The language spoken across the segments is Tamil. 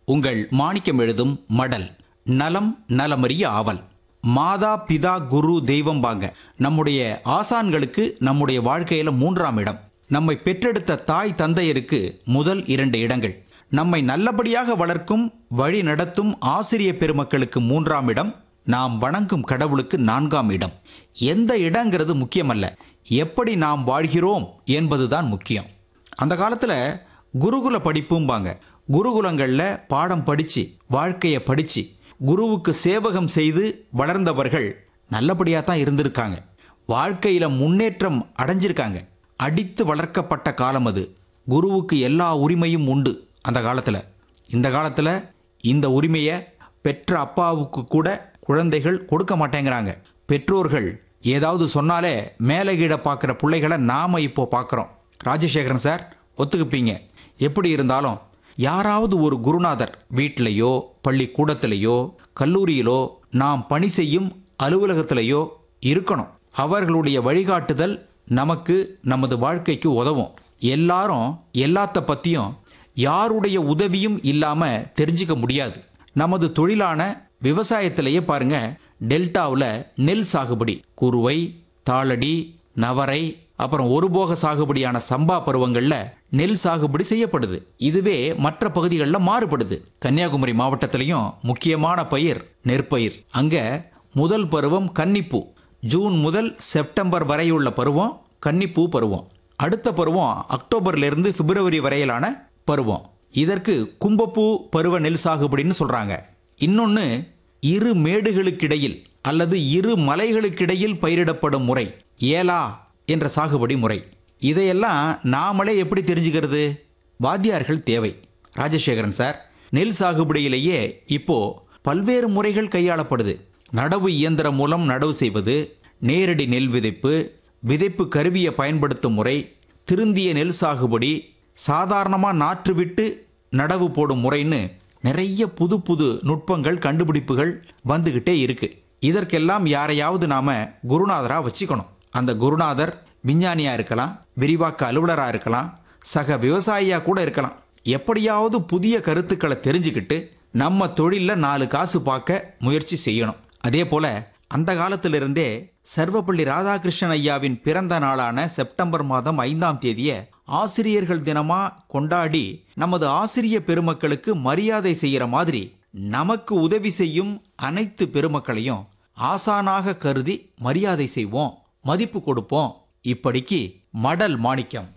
உங்கள் மாணிக்கம் எழுதும் மடல் நலம் நலமறிய ஆவல் மாதா பிதா குரு தெய்வம் பாங்க நம்முடைய ஆசான்களுக்கு நம்முடைய வாழ்க்கையில மூன்றாம் இடம் நம்மை பெற்றெடுத்த தாய் தந்தையருக்கு முதல் இரண்டு இடங்கள் நம்மை நல்லபடியாக வளர்க்கும் வழி நடத்தும் ஆசிரிய பெருமக்களுக்கு மூன்றாம் இடம் நாம் வணங்கும் கடவுளுக்கு நான்காம் இடம் எந்த இடங்கிறது முக்கியமல்ல எப்படி நாம் வாழ்கிறோம் என்பதுதான் முக்கியம் அந்த காலத்தில் குருகுல படிப்பும்பாங்க குருகுலங்களில் பாடம் படித்து வாழ்க்கையை படித்து குருவுக்கு சேவகம் செய்து வளர்ந்தவர்கள் நல்லபடியாக தான் இருந்திருக்காங்க வாழ்க்கையில் முன்னேற்றம் அடைஞ்சிருக்காங்க அடித்து வளர்க்கப்பட்ட காலம் அது குருவுக்கு எல்லா உரிமையும் உண்டு அந்த காலத்தில் இந்த காலத்தில் இந்த உரிமையை பெற்ற அப்பாவுக்கு கூட குழந்தைகள் கொடுக்க மாட்டேங்கிறாங்க பெற்றோர்கள் ஏதாவது சொன்னாலே மேலே கீழே பார்க்குற பிள்ளைகளை நாம் இப்போ பார்க்குறோம் ராஜசேகரன் சார் ஒத்துக்குப்பீங்க எப்படி இருந்தாலும் யாராவது ஒரு குருநாதர் வீட்டிலேயோ பள்ளிக்கூடத்திலேயோ கல்லூரியிலோ நாம் பணி செய்யும் அலுவலகத்திலேயோ இருக்கணும் அவர்களுடைய வழிகாட்டுதல் நமக்கு நமது வாழ்க்கைக்கு உதவும் எல்லாரும் எல்லாத்த பற்றியும் யாருடைய உதவியும் இல்லாமல் தெரிஞ்சுக்க முடியாது நமது தொழிலான விவசாயத்திலேயே பாருங்க டெல்டாவில் நெல் சாகுபடி குறுவை தாளடி நவரை அப்புறம் ஒரு போக சாகுபடியான சம்பா பருவங்களில் நெல் சாகுபடி செய்யப்படுது இதுவே மற்ற பகுதிகளில் மாறுபடுது கன்னியாகுமரி மாவட்டத்திலையும் முக்கியமான பயிர் நெற்பயிர் அங்க முதல் பருவம் கன்னிப்பூ ஜூன் முதல் செப்டம்பர் வரையுள்ள பருவம் கன்னிப்பூ பருவம் அடுத்த பருவம் அக்டோபர்லேருந்து பிப்ரவரி வரையிலான பருவம் இதற்கு கும்பப்பூ பருவ நெல் சாகுபடின்னு சொல்றாங்க இன்னொன்று இரு மேடுகளுக்கிடையில் அல்லது இரு மலைகளுக்கிடையில் பயிரிடப்படும் முறை ஏலா என்ற சாகுபடி முறை இதையெல்லாம் நாமளே எப்படி தெரிஞ்சுக்கிறது வாத்தியார்கள் தேவை ராஜசேகரன் சார் நெல் சாகுபடியிலேயே இப்போ பல்வேறு முறைகள் கையாளப்படுது நடவு இயந்திரம் மூலம் நடவு செய்வது நேரடி நெல் விதைப்பு விதைப்பு கருவியை பயன்படுத்தும் முறை திருந்திய நெல் சாகுபடி சாதாரணமாக நாற்று விட்டு நடவு போடும் முறைன்னு நிறைய புது புது நுட்பங்கள் கண்டுபிடிப்புகள் வந்துக்கிட்டே இருக்கு இதற்கெல்லாம் யாரையாவது நாம குருநாதரா வச்சுக்கணும் அந்த குருநாதர் விஞ்ஞானியா இருக்கலாம் விரிவாக்க அலுவலராக இருக்கலாம் சக விவசாயியா கூட இருக்கலாம் எப்படியாவது புதிய கருத்துக்களை தெரிஞ்சுக்கிட்டு நம்ம தொழிலில் நாலு காசு பார்க்க முயற்சி செய்யணும் அதே போல அந்த காலத்திலிருந்தே சர்வப்பள்ளி ராதாகிருஷ்ணன் ஐயாவின் பிறந்த நாளான செப்டம்பர் மாதம் ஐந்தாம் தேதியை ஆசிரியர்கள் தினமா கொண்டாடி நமது ஆசிரிய பெருமக்களுக்கு மரியாதை செய்யற மாதிரி நமக்கு உதவி செய்யும் அனைத்து பெருமக்களையும் ஆசானாக கருதி மரியாதை செய்வோம் மதிப்பு கொடுப்போம் இப்படிக்கு மடல் மாணிக்கம்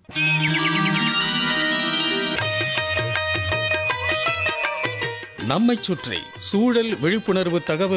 நம்மைச் சுற்றி சூழல் விழிப்புணர்வு தகவல்